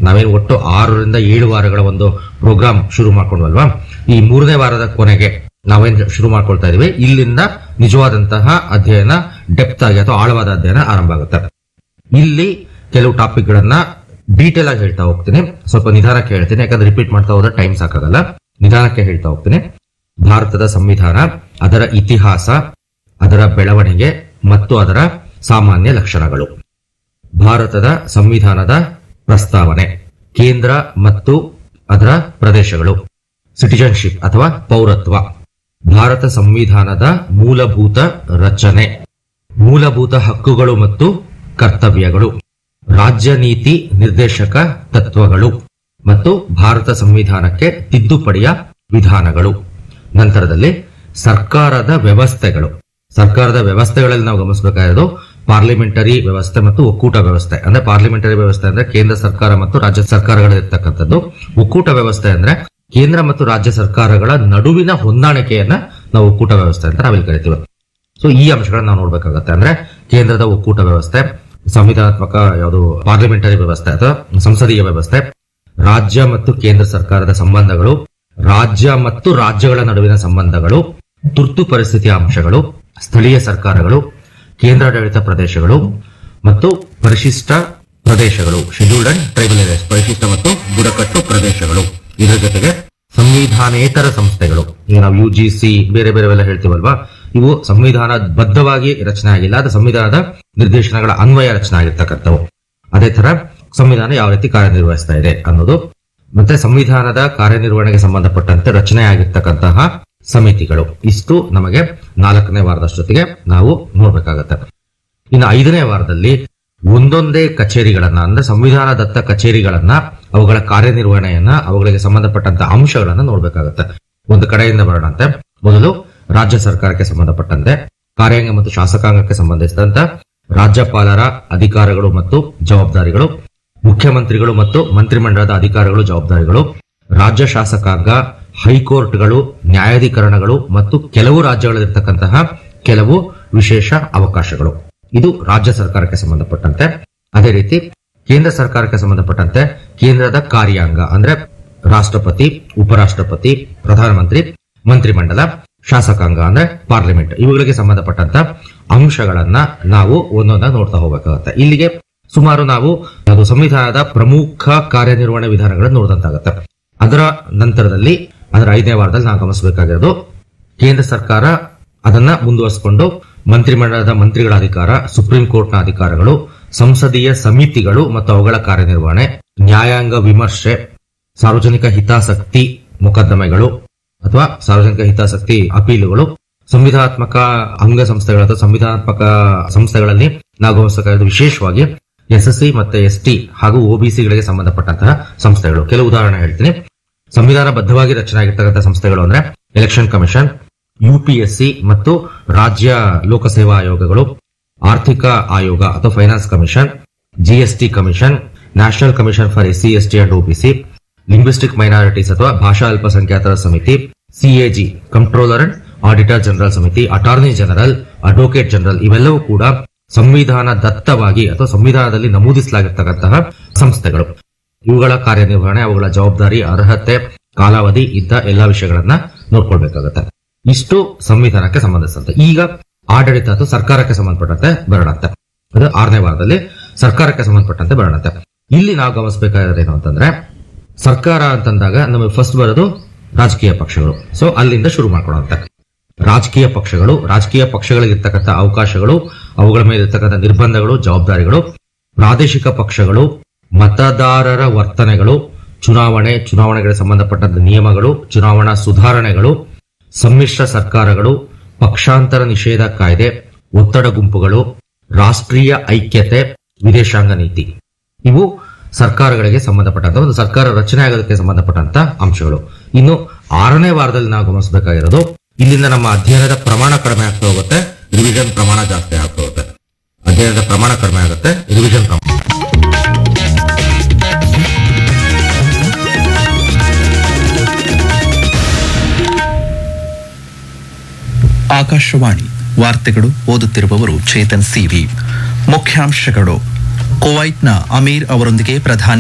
ನಾವೇನು ಒಟ್ಟು ಆರರಿಂದ ಏಳು ವಾರಗಳ ಒಂದು ಪ್ರೋಗ್ರಾಮ್ ಶುರು ಮಾಡ್ಕೊಂಡ್ವಲ್ವಾ ಈ ಮೂರನೇ ವಾರದ ಕೊನೆಗೆ ನಾವೇನ್ ಶುರು ಮಾಡ್ಕೊಳ್ತಾ ಇದೀವಿ ಇಲ್ಲಿಂದ ನಿಜವಾದಂತಹ ಅಧ್ಯಯನ ಡೆಪ್ತ್ ಆಗಿ ಅಥವಾ ಆಳವಾದ ಅಧ್ಯಯನ ಆರಂಭ ಆಗುತ್ತೆ ಇಲ್ಲಿ ಕೆಲವು ಟಾಪಿಕ್ ಗಳನ್ನ ಡೀಟೇಲ್ ಆಗಿ ಹೇಳ್ತಾ ಹೋಗ್ತೀನಿ ಸ್ವಲ್ಪ ನಿಧಾನಕ್ಕೆ ಹೇಳ್ತೀನಿ ಯಾಕಂದ್ರೆ ರಿಪೀಟ್ ಮಾಡ್ತಾ ಹೋದ್ರೆ ಟೈಮ್ ಸಾಕಾಗಲ್ಲ ನಿಧಾನಕ್ಕೆ ಹೇಳ್ತಾ ಹೋಗ್ತೀನಿ ಭಾರತದ ಸಂವಿಧಾನ ಅದರ ಇತಿಹಾಸ ಅದರ ಬೆಳವಣಿಗೆ ಮತ್ತು ಅದರ ಸಾಮಾನ್ಯ ಲಕ್ಷಣಗಳು ಭಾರತದ ಸಂವಿಧಾನದ ಪ್ರಸ್ತಾವನೆ ಕೇಂದ್ರ ಮತ್ತು ಅದರ ಪ್ರದೇಶಗಳು ಸಿಟಿಜನ್ಶಿಪ್ ಅಥವಾ ಪೌರತ್ವ ಭಾರತ ಸಂವಿಧಾನದ ಮೂಲಭೂತ ರಚನೆ ಮೂಲಭೂತ ಹಕ್ಕುಗಳು ಮತ್ತು ಕರ್ತವ್ಯಗಳು ರಾಜ್ಯ ನೀತಿ ನಿರ್ದೇಶಕ ತತ್ವಗಳು ಮತ್ತು ಭಾರತ ಸಂವಿಧಾನಕ್ಕೆ ತಿದ್ದುಪಡಿಯ ವಿಧಾನಗಳು ನಂತರದಲ್ಲಿ ಸರ್ಕಾರದ ವ್ಯವಸ್ಥೆಗಳು ಸರ್ಕಾರದ ವ್ಯವಸ್ಥೆಗಳಲ್ಲಿ ನಾವು ಗಮನಿಸಬೇಕಾಗಿರೋದು ಪಾರ್ಲಿಮೆಂಟರಿ ವ್ಯವಸ್ಥೆ ಮತ್ತು ಒಕ್ಕೂಟ ವ್ಯವಸ್ಥೆ ಅಂದ್ರೆ ಪಾರ್ಲಿಮೆಂಟರಿ ವ್ಯವಸ್ಥೆ ಅಂದ್ರೆ ಕೇಂದ್ರ ಸರ್ಕಾರ ಮತ್ತು ರಾಜ್ಯ ಸರ್ಕಾರಗಳಿರ್ತಕ್ಕಂಥದ್ದು ಒಕ್ಕೂಟ ವ್ಯವಸ್ಥೆ ಅಂದ್ರೆ ಕೇಂದ್ರ ಮತ್ತು ರಾಜ್ಯ ಸರ್ಕಾರಗಳ ನಡುವಿನ ಹೊಂದಾಣಿಕೆಯನ್ನ ನಾವು ಒಕ್ಕೂಟ ವ್ಯವಸ್ಥೆ ಅಂತ ನಾವಿಲ್ಲಿ ಕರಿತೀವಿ ಸೊ ಈ ಅಂಶಗಳನ್ನ ನಾವು ನೋಡ್ಬೇಕಾಗತ್ತೆ ಅಂದ್ರೆ ಕೇಂದ್ರದ ಒಕ್ಕೂಟ ವ್ಯವಸ್ಥೆ ಸಂವಿಧಾನಾತ್ಮಕ ಯಾವುದು ಪಾರ್ಲಿಮೆಂಟರಿ ವ್ಯವಸ್ಥೆ ಅಥವಾ ಸಂಸದೀಯ ವ್ಯವಸ್ಥೆ ರಾಜ್ಯ ಮತ್ತು ಕೇಂದ್ರ ಸರ್ಕಾರದ ಸಂಬಂಧಗಳು ರಾಜ್ಯ ಮತ್ತು ರಾಜ್ಯಗಳ ನಡುವಿನ ಸಂಬಂಧಗಳು ತುರ್ತು ಪರಿಸ್ಥಿತಿಯ ಅಂಶಗಳು ಸ್ಥಳೀಯ ಸರ್ಕಾರಗಳು ಕೇಂದ್ರಾಡಳಿತ ಪ್ರದೇಶಗಳು ಮತ್ತು ಪರಿಶಿಷ್ಟ ಪ್ರದೇಶಗಳು ಶೆಡ್ಯೂಲ್ಡ್ ಅಂಡ್ ಟ್ರೈಬಲ್ ಏರಿಯಾಸ್ ಪರಿಶಿಷ್ಟ ಮತ್ತು ಬುಡಕಟ್ಟು ಪ್ರದೇಶಗಳು ಇದರ ಜೊತೆಗೆ ಸಂವಿಧಾನೇತರ ಸಂಸ್ಥೆಗಳು ಈಗ ನಾವು ಯು ಜಿ ಸಿ ಬೇರೆ ಬೇರೆವೆಲ್ಲ ಹೇಳ್ತೀವಲ್ವಾ ಇವು ಸಂವಿಧಾನ ಬದ್ಧವಾಗಿ ರಚನೆ ಆಗಿಲ್ಲ ಅದು ಸಂವಿಧಾನದ ನಿರ್ದೇಶನಗಳ ಅನ್ವಯ ರಚನೆ ಆಗಿರ್ತಕ್ಕಂಥವು ಅದೇ ತರ ಸಂವಿಧಾನ ಯಾವ ರೀತಿ ಕಾರ್ಯನಿರ್ವಹಿಸ್ತಾ ಇದೆ ಅನ್ನೋದು ಮತ್ತೆ ಸಂವಿಧಾನದ ಕಾರ್ಯನಿರ್ವಹಣೆಗೆ ಸಂಬಂಧಪಟ್ಟಂತೆ ರಚನೆ ಆಗಿರ್ತಕ್ಕಂತಹ ಸಮಿತಿಗಳು ಇಷ್ಟು ನಮಗೆ ನಾಲ್ಕನೇ ವಾರದಷ್ಟೊತ್ತಿಗೆ ನಾವು ನೋಡ್ಬೇಕಾಗತ್ತೆ ಇನ್ನು ಐದನೇ ವಾರದಲ್ಲಿ ಒಂದೊಂದೇ ಕಚೇರಿಗಳನ್ನ ಅಂದ್ರೆ ಸಂವಿಧಾನದತ್ತ ಕಚೇರಿಗಳನ್ನ ಅವುಗಳ ಕಾರ್ಯನಿರ್ವಹಣೆಯನ್ನ ಅವುಗಳಿಗೆ ಸಂಬಂಧಪಟ್ಟಂತ ಅಂಶಗಳನ್ನ ನೋಡ್ಬೇಕಾಗತ್ತೆ ಒಂದು ಕಡೆಯಿಂದ ಬರೋಣಂತೆ ಮೊದಲು ರಾಜ್ಯ ಸರ್ಕಾರಕ್ಕೆ ಸಂಬಂಧಪಟ್ಟಂತೆ ಕಾರ್ಯಾಂಗ ಮತ್ತು ಶಾಸಕಾಂಗಕ್ಕೆ ಸಂಬಂಧಿಸಿದಂತ ರಾಜ್ಯಪಾಲರ ಅಧಿಕಾರಗಳು ಮತ್ತು ಜವಾಬ್ದಾರಿಗಳು ಮುಖ್ಯಮಂತ್ರಿಗಳು ಮತ್ತು ಮಂತ್ರಿಮಂಡಲದ ಅಧಿಕಾರಗಳು ಜವಾಬ್ದಾರಿಗಳು ರಾಜ್ಯ ಶಾಸಕಾಂಗ ಹೈಕೋರ್ಟ್ಗಳು ನ್ಯಾಯಾಧೀಕರಣಗಳು ಮತ್ತು ಕೆಲವು ರಾಜ್ಯಗಳಲ್ಲಿರ್ತಕ್ಕಂತಹ ಕೆಲವು ವಿಶೇಷ ಅವಕಾಶಗಳು ಇದು ರಾಜ್ಯ ಸರ್ಕಾರಕ್ಕೆ ಸಂಬಂಧಪಟ್ಟಂತೆ ಅದೇ ರೀತಿ ಕೇಂದ್ರ ಸರ್ಕಾರಕ್ಕೆ ಸಂಬಂಧಪಟ್ಟಂತೆ ಕೇಂದ್ರದ ಕಾರ್ಯಾಂಗ ಅಂದ್ರೆ ರಾಷ್ಟ್ರಪತಿ ಉಪರಾಷ್ಟ್ರಪತಿ ಪ್ರಧಾನಮಂತ್ರಿ ಮಂತ್ರಿಮಂಡಲ ಶಾಸಕಾಂಗ ಅಂದ್ರೆ ಪಾರ್ಲಿಮೆಂಟ್ ಇವುಗಳಿಗೆ ಸಂಬಂಧಪಟ್ಟಂತ ಅಂಶಗಳನ್ನ ನಾವು ಒಂದೊಂದಾಗಿ ನೋಡ್ತಾ ಹೋಗಬೇಕಾಗತ್ತೆ ಇಲ್ಲಿಗೆ ಸುಮಾರು ನಾವು ಅದು ಸಂವಿಧಾನದ ಪ್ರಮುಖ ಕಾರ್ಯನಿರ್ವಹಣೆ ವಿಧಾನಗಳನ್ನು ನೋಡಿದಂತಾಗತ್ತೆ ಅದರ ನಂತರದಲ್ಲಿ ಅದರ ಐದನೇ ವಾರದಲ್ಲಿ ನಾವು ಗಮನಿಸಬೇಕಾಗಿರೋದು ಕೇಂದ್ರ ಸರ್ಕಾರ ಅದನ್ನ ಮುಂದುವರಿಸಿಕೊಂಡು ಮಂತ್ರಿಮಂಡಲದ ಮಂತ್ರಿಗಳ ಅಧಿಕಾರ ಸುಪ್ರೀಂ ಕೋರ್ಟ್ನ ಅಧಿಕಾರಗಳು ಸಂಸದೀಯ ಸಮಿತಿಗಳು ಮತ್ತು ಅವುಗಳ ಕಾರ್ಯನಿರ್ವಹಣೆ ನ್ಯಾಯಾಂಗ ವಿಮರ್ಶೆ ಸಾರ್ವಜನಿಕ ಹಿತಾಸಕ್ತಿ ಮೊಕದ್ದಮೆಗಳು ಅಥವಾ ಸಾರ್ವಜನಿಕ ಹಿತಾಸಕ್ತಿ ಅಪೀಲುಗಳು ಸಂವಿಧಾನಾತ್ಮಕ ಅಂಗಸಂಸ್ಥೆಗಳು ಅಥವಾ ಸಂವಿಧಾನಾತ್ಮಕ ಸಂಸ್ಥೆಗಳಲ್ಲಿ ನಾವು ಗಮನಿಸಬೇಕಾದ ವಿಶೇಷವಾಗಿ ಎಸ್ಎಸ್ಸಿ ಮತ್ತೆ ಎಸ್ಟಿ ಹಾಗೂ ಒಬಿಸಿಗಳಿಗೆ ಸಂಬಂಧಪಟ್ಟಂತಹ ಸಂಸ್ಥೆಗಳು ಕೆಲವು ಉದಾಹರಣೆ ಹೇಳ್ತೀನಿ ಸಂವಿಧಾನಬದ್ಧವಾಗಿ ರಚನೆ ಆಗಿರ್ತಕ್ಕಂಥ ಸಂಸ್ಥೆಗಳು ಅಂದ್ರೆ ಎಲೆಕ್ಷನ್ ಕಮಿಷನ್ ಯುಪಿಎಸ್ಸಿ ಮತ್ತು ರಾಜ್ಯ ಲೋಕಸೇವಾ ಆಯೋಗಗಳು ಆರ್ಥಿಕ ಆಯೋಗ ಅಥವಾ finance commission GST commission national commission for SC ST and OBC linguistic minorities ಅಥವಾ ಭಾಷಾ ಅಲ್ಪಸಂಖ್ಯಾತರ ಸಮಿತಿ CAG controller and auditor general ಸಮಿತಿ ಅಟಾರ್ನಿ ಜನರಲ್ ಅಡ್ವೊಕೇಟ್ ಜನರಲ್ ಇವೆಲ್ಲವೂ ಕೂಡ ಸಂವಿಧಾನ ದತ್ತವಾಗಿ ಅಥವಾ ಸಂವಿಧಾನದಲ್ಲಿ ನಮೂದಿಸಲಾಗಿರ್ತಕ್ಕಂತಹ ಸಂಸ್ಥೆಗಳು ಇವುಗಳ ಕಾರ್ಯನಿರ್ವಹಣೆ ಅವುಗಳ ಜವಾಬ್ದಾರಿ ಅರ್ಹತೆ ಕಾಲಾವಧಿ ಇದ್ದ ಎಲ್ಲಾ ವಿಷಯಗಳನ್ನ ನೋಡ್ಕೊಳ್ಬೇಕಾಗತ್ತೆ ಇಷ್ಟು ಸಂವಿಧಾನಕ್ಕೆ ಸಂಬಂಧಿಸಿದಂತೆ ಈಗ ಆಡಳಿತ ಅಥವಾ ಸರ್ಕಾರಕ್ಕೆ ಸಂಬಂಧಪಟ್ಟಂತೆ ಬರೋಣಂತೆ ಅದು ಆರನೇ ವಾರದಲ್ಲಿ ಸರ್ಕಾರಕ್ಕೆ ಸಂಬಂಧಪಟ್ಟಂತೆ ಬರೋಣಂತೆ ಇಲ್ಲಿ ನಾವು ಗಮನಿಸಬೇಕಾಗಿರೋದೇನು ಅಂತಂದ್ರೆ ಸರ್ಕಾರ ಅಂತಂದಾಗ ನಮಗೆ ಫಸ್ಟ್ ಬರೋದು ರಾಜಕೀಯ ಪಕ್ಷಗಳು ಸೊ ಅಲ್ಲಿಂದ ಶುರು ಮಾಡ್ಕೊಳ್ಳುವಂತೆ ರಾಜಕೀಯ ಪಕ್ಷಗಳು ರಾಜಕೀಯ ಪಕ್ಷಗಳಿಗಿರ್ತಕ್ಕಂಥ ಅವಕಾಶಗಳು ಅವುಗಳ ಮೇಲೆ ಇರ್ತಕ್ಕಂಥ ನಿರ್ಬಂಧಗಳು ಜವಾಬ್ದಾರಿಗಳು ಪ್ರಾದೇಶಿಕ ಪಕ್ಷಗಳು ಮತದಾರರ ವರ್ತನೆಗಳು ಚುನಾವಣೆ ಚುನಾವಣೆಗಳಿಗೆ ಸಂಬಂಧಪಟ್ಟಂತ ನಿಯಮಗಳು ಚುನಾವಣಾ ಸುಧಾರಣೆಗಳು ಸಮ್ಮಿಶ್ರ ಸರ್ಕಾರಗಳು ಪಕ್ಷಾಂತರ ನಿಷೇಧ ಕಾಯ್ದೆ ಒತ್ತಡ ಗುಂಪುಗಳು ರಾಷ್ಟ್ರೀಯ ಐಕ್ಯತೆ ವಿದೇಶಾಂಗ ನೀತಿ ಇವು ಸರ್ಕಾರಗಳಿಗೆ ಸಂಬಂಧಪಟ್ಟಂತ ಒಂದು ಸರ್ಕಾರ ರಚನೆ ಆಗೋದಕ್ಕೆ ಸಂಬಂಧಪಟ್ಟಂತ ಅಂಶಗಳು ಇನ್ನು ಆರನೇ ವಾರದಲ್ಲಿ ನಾವು ಗಮನಿಸಬೇಕಾಗಿರೋದು ಇಲ್ಲಿಂದ ನಮ್ಮ ಅಧ್ಯಯನದ ಪ್ರಮಾಣ ಕಡಿಮೆ ಆಗ್ತಾ ಹೋಗುತ್ತೆ ರಿವಿಷನ್ ಪ್ರಮಾಣ ಜಾಸ್ತಿ ಆಗ್ತಾ ಹೋಗುತ್ತೆ ಅಧ್ಯಯನದ ಪ್ರಮಾಣ ಕಡಿಮೆ ಆಗುತ್ತೆ ರಿವಿಷನ್ ಪ್ರಮಾಣ ಆಕಾಶವಾಣಿ ವಾರ್ತೆಗಳು ಓದುತ್ತಿರುವವರು ಚೇತನ್ ಸಿವಿ ಮುಖ್ಯಾಂಶಗಳು ಕುವೈಟ್ನ ಅಮೀರ್ ಅವರೊಂದಿಗೆ ಪ್ರಧಾನಿ